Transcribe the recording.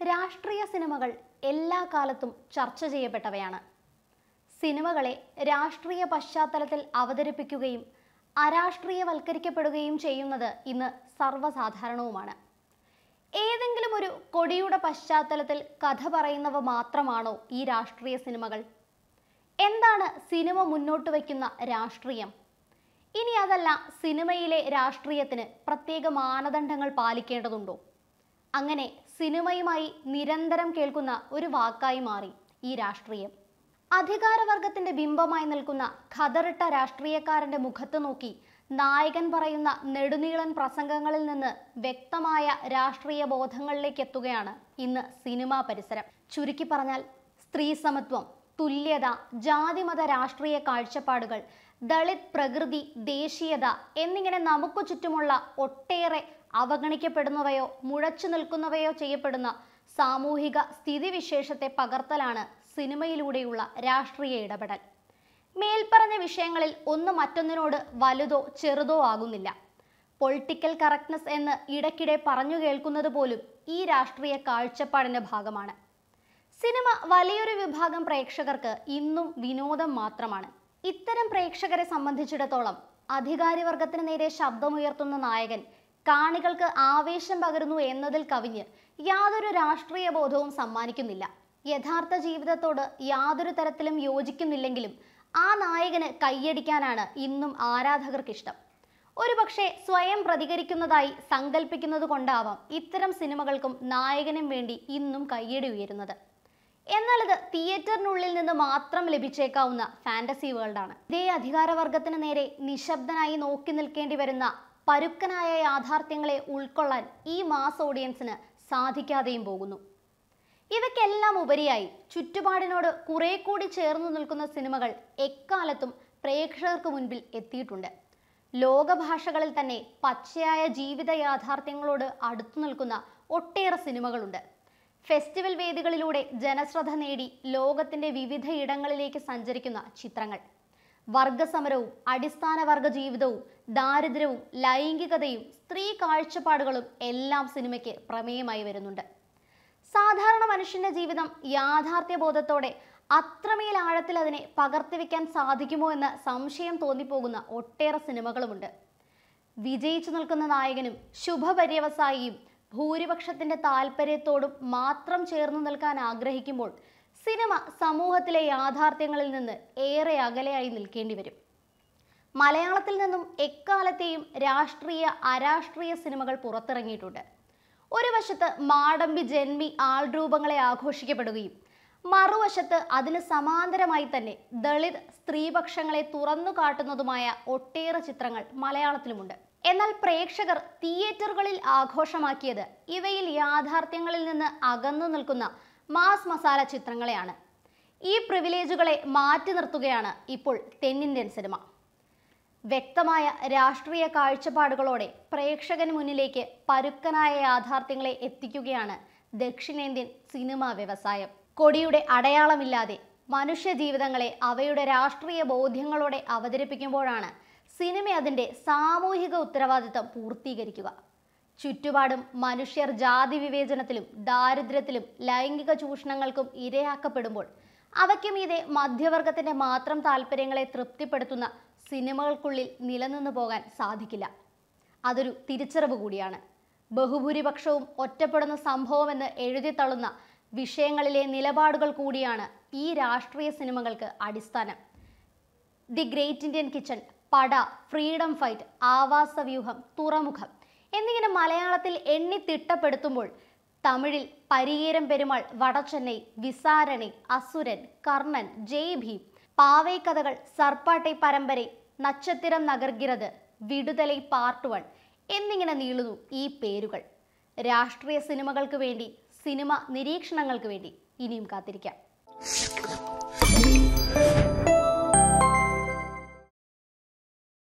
രാഷ്ട്രീയ സിനിമകൾ എല്ലാ കാലത്തും ചർച്ച ചെയ്യപ്പെട്ടവയാണ് സിനിമകളെ രാഷ്ട്രീയ പശ്ചാത്തലത്തിൽ അവതരിപ്പിക്കുകയും അരാഷ്ട്രീയവൽക്കരിക്കപ്പെടുകയും ചെയ്യുന്നത് ഇന്ന് സർവ്വസാധാരണവുമാണ് ഏതെങ്കിലും ഒരു കൊടിയുടെ പശ്ചാത്തലത്തിൽ കഥ പറയുന്നവ മാത്രമാണോ ഈ രാഷ്ട്രീയ സിനിമകൾ എന്താണ് സിനിമ മുന്നോട്ട് വയ്ക്കുന്ന രാഷ്ട്രീയം ഇനി അതല്ല സിനിമയിലെ രാഷ്ട്രീയത്തിന് പ്രത്യേക മാനദണ്ഡങ്ങൾ പാലിക്കേണ്ടതുണ്ടോ അങ്ങനെ സിനിമയുമായി നിരന്തരം കേൾക്കുന്ന ഒരു വാക്കായി മാറി ഈ രാഷ്ട്രീയം അധികാരവർഗത്തിന്റെ ബിംബമായി നിൽക്കുന്ന ഖദറിട്ട രാഷ്ട്രീയക്കാരന്റെ മുഖത്ത് നോക്കി നായകൻ പറയുന്ന നെടുനീളൻ പ്രസംഗങ്ങളിൽ നിന്ന് വ്യക്തമായ രാഷ്ട്രീയ ബോധങ്ങളിലേക്ക് എത്തുകയാണ് ഇന്ന് സിനിമാ പരിസരം ചുരുക്കി പറഞ്ഞാൽ സ്ത്രീ സമത്വം തുല്യത ജാതിമത രാഷ്ട്രീയ കാഴ്ചപ്പാടുകൾ ദളിത് പ്രകൃതി ദേശീയത എന്നിങ്ങനെ നമുക്ക് ചുറ്റുമുള്ള ഒട്ടേറെ അവഗണിക്കപ്പെടുന്നവയോ മുഴച്ചു നിൽക്കുന്നവയോ ചെയ്യപ്പെടുന്ന സാമൂഹിക സ്ഥിതിവിശേഷത്തെ പകർത്തലാണ് സിനിമയിലൂടെയുള്ള രാഷ്ട്രീയ ഇടപെടൽ മേൽപ്പറഞ്ഞ വിഷയങ്ങളിൽ ഒന്ന് മറ്റൊന്നിനോട് വലുതോ ചെറുതോ ആകുന്നില്ല പൊളിറ്റിക്കൽ കറക്റ്റ്നസ് എന്ന് ഇടയ്ക്കിടെ പറഞ്ഞു കേൾക്കുന്നത് പോലും ഈ രാഷ്ട്രീയ കാഴ്ചപ്പാടിന്റെ ഭാഗമാണ് സിനിമ വലിയൊരു വിഭാഗം പ്രേക്ഷകർക്ക് ഇന്നും വിനോദം മാത്രമാണ് ഇത്തരം പ്രേക്ഷകരെ സംബന്ധിച്ചിടത്തോളം അധികാരിവർഗത്തിന് നേരെ ശബ്ദമുയർത്തുന്ന നായകൻ കാണികൾക്ക് ആവേശം പകരുന്നു എന്നതിൽ കവിഞ്ഞ് യാതൊരു രാഷ്ട്രീയ ബോധവും സമ്മാനിക്കുന്നില്ല യഥാർത്ഥ ജീവിതത്തോട് യാതൊരു തരത്തിലും യോജിക്കുന്നില്ലെങ്കിലും ആ നായകന് കൈയടിക്കാനാണ് ഇന്നും ആരാധകർക്കിഷ്ടം ഒരുപക്ഷെ സ്വയം പ്രതികരിക്കുന്നതായി സങ്കല്പിക്കുന്നത് കൊണ്ടാവാം ഇത്തരം സിനിമകൾക്കും നായകനും വേണ്ടി ഇന്നും കയ്യടി ഉയരുന്നത് എന്നാൽ ഇത് തിയേറ്ററിനുള്ളിൽ നിന്ന് മാത്രം ലഭിച്ചേക്കാവുന്ന ഫാന്റസി വേൾഡാണ് ഇതേ അധികാരവർഗത്തിന് നേരെ നിശബ്ദനായി നോക്കി നിൽക്കേണ്ടി വരുന്ന പരുക്കനായ യാഥാർത്ഥ്യങ്ങളെ ഉൾക്കൊള്ളാൻ ഈ മാസ് ഓഡിയൻസിന് സാധിക്കാതെയും പോകുന്നു ഇവയ്ക്കെല്ലാം ഉപരിയായി ചുറ്റുപാടിനോട് കുറെ കൂടി ചേർന്നു നിൽക്കുന്ന സിനിമകൾ എക്കാലത്തും പ്രേക്ഷകർക്ക് മുൻപിൽ എത്തിയിട്ടുണ്ട് ലോകഭാഷകളിൽ തന്നെ പച്ചയായ ജീവിത യാഥാർത്ഥ്യങ്ങളോട് അടുത്തു നിൽക്കുന്ന ഒട്ടേറെ സിനിമകളുണ്ട് ഫെസ്റ്റിവൽ വേദികളിലൂടെ ജനശ്രദ്ധ നേടി ലോകത്തിന്റെ വിവിധ ഇടങ്ങളിലേക്ക് സഞ്ചരിക്കുന്ന ചിത്രങ്ങൾ വർഗസമരവും അടിസ്ഥാന വർഗ ജീവിതവും ദാരിദ്ര്യവും ലൈംഗികതയും സ്ത്രീ കാഴ്ചപ്പാടുകളും എല്ലാം സിനിമയ്ക്ക് പ്രമേയമായി വരുന്നുണ്ട് സാധാരണ മനുഷ്യന്റെ ജീവിതം യാഥാർത്ഥ്യബോധത്തോടെ അത്രമേൽ ആഴത്തിൽ അതിനെ പകർത്തിവെക്കാൻ സാധിക്കുമോ എന്ന സംശയം തോന്നിപ്പോകുന്ന ഒട്ടേറെ സിനിമകളുമുണ്ട് വിജയിച്ചു നിൽക്കുന്ന നായകനും ശുഭപര്യവസായിയും ഭൂരിപക്ഷത്തിന്റെ താല്പര്യത്തോടും മാത്രം ചേർന്നു നിൽക്കാൻ ആഗ്രഹിക്കുമ്പോൾ സിനിമ സമൂഹത്തിലെ യാഥാർത്ഥ്യങ്ങളിൽ നിന്ന് ഏറെ അകലെയായി നിൽക്കേണ്ടി വരും മലയാളത്തിൽ നിന്നും എക്കാലത്തെയും രാഷ്ട്രീയ അരാഷ്ട്രീയ സിനിമകൾ പുറത്തിറങ്ങിയിട്ടുണ്ട് ഒരു വശത്ത് മാടമ്പി ജന്മി ആൾരൂപങ്ങളെ ആഘോഷിക്കപ്പെടുകയും മറുവശത്ത് അതിന് സമാന്തരമായി തന്നെ ദളിത് സ്ത്രീപക്ഷങ്ങളെ തുറന്നു കാട്ടുന്നതുമായ ഒട്ടേറെ ചിത്രങ്ങൾ മലയാളത്തിലുമുണ്ട് എന്നാൽ പ്രേക്ഷകർ തിയേറ്ററുകളിൽ ആഘോഷമാക്കിയത് ഇവയിൽ യാഥാർത്ഥ്യങ്ങളിൽ നിന്ന് അകന്നു നിൽക്കുന്ന മാസ് മസാല ചിത്രങ്ങളെയാണ് ഈ പ്രിവിലേജുകളെ മാറ്റി നിർത്തുകയാണ് ഇപ്പോൾ തെന്നിന്ത്യൻ സിനിമ വ്യക്തമായ രാഷ്ട്രീയ കാഴ്ചപ്പാടുകളോടെ പ്രേക്ഷകന് മുന്നിലേക്ക് പരുക്കനായ യാഥാർത്ഥ്യങ്ങളെ എത്തിക്കുകയാണ് ദക്ഷിണേന്ത്യൻ സിനിമാ വ്യവസായം കൊടിയുടെ അടയാളമില്ലാതെ മനുഷ്യ ജീവിതങ്ങളെ അവയുടെ രാഷ്ട്രീയ ബോധ്യങ്ങളോടെ അവതരിപ്പിക്കുമ്പോഴാണ് സിനിമ അതിൻ്റെ സാമൂഹിക ഉത്തരവാദിത്തം പൂർത്തീകരിക്കുക ചുറ്റുപാടും മനുഷ്യർ ജാതി വിവേചനത്തിലും ദാരിദ്ര്യത്തിലും ലൈംഗിക ചൂഷണങ്ങൾക്കും ഇരയാക്കപ്പെടുമ്പോൾ അവയ്ക്ക് മീതെ മധ്യവർഗത്തിന്റെ മാത്രം താല്പര്യങ്ങളെ തൃപ്തിപ്പെടുത്തുന്ന സിനിമകൾക്കുള്ളിൽ നിലനിന്നു പോകാൻ സാധിക്കില്ല അതൊരു തിരിച്ചറിവ് കൂടിയാണ് ബഹുഭൂരിപക്ഷവും ഒറ്റപ്പെടുന്ന സംഭവമെന്ന് എഴുതിത്തള്ളുന്ന വിഷയങ്ങളിലെ നിലപാടുകൾ കൂടിയാണ് ഈ രാഷ്ട്രീയ സിനിമകൾക്ക് അടിസ്ഥാനം the great Indian kitchen Pada freedom fight Aavasavyuham Thuramukham എന്നിങ്ങനെ മലയാളത്തിൽ എണ്ണി തിട്ടപ്പെടുത്തുമ്പോൾ തമിഴിൽ പരിയേരം പെരുമാൾ വടച്ചെന്നൈ വിസാരണി അസുരൻ കർണൻ ജയ് ഭീം പാവൈ കഥകൾ സർപ്പാട്ടെ പരമ്പരെ നക്ഷത്തിരം നഗർഗിറത് വിടുതലൈ പാർട്ട് വൺ എന്നിങ്ങനെ നീളുന്നു ഈ പേരുകൾ രാഷ്ട്രീയ സിനിമകൾക്ക് വേണ്ടി സിനിമ നിരീക്ഷണങ്ങൾക്ക് വേണ്ടി ഇനിയും കാത്തിരിക്കാം